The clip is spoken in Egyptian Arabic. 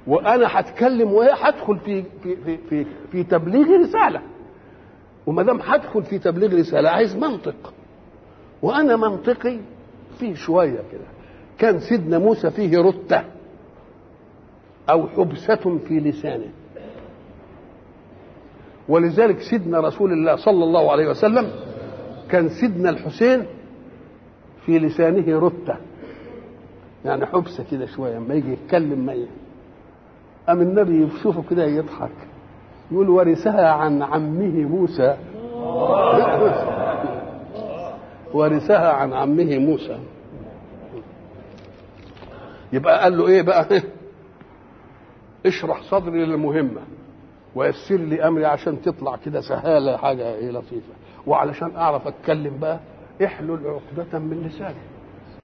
وانا هتكلم وهي هدخل في في في في, في تبليغ رساله وما دام هدخل في تبليغ رساله عايز منطق وانا منطقي فيه شويه كده كان سيدنا موسى فيه رته او حبسه في لسانه ولذلك سيدنا رسول الله صلى الله عليه وسلم كان سيدنا الحسين في لسانه رته يعني حبسه كده شويه اما يجي يتكلم ما ي... قام النبي يشوفه كده يضحك يقول ورثها عن عمه موسى ورثها عن عمه موسى يبقى قال له ايه بقى اشرح صدري للمهمه ويسر لي امري عشان تطلع كده سهاله حاجه ايه لطيفه وعلشان اعرف اتكلم بقى احلل عقدة من لساني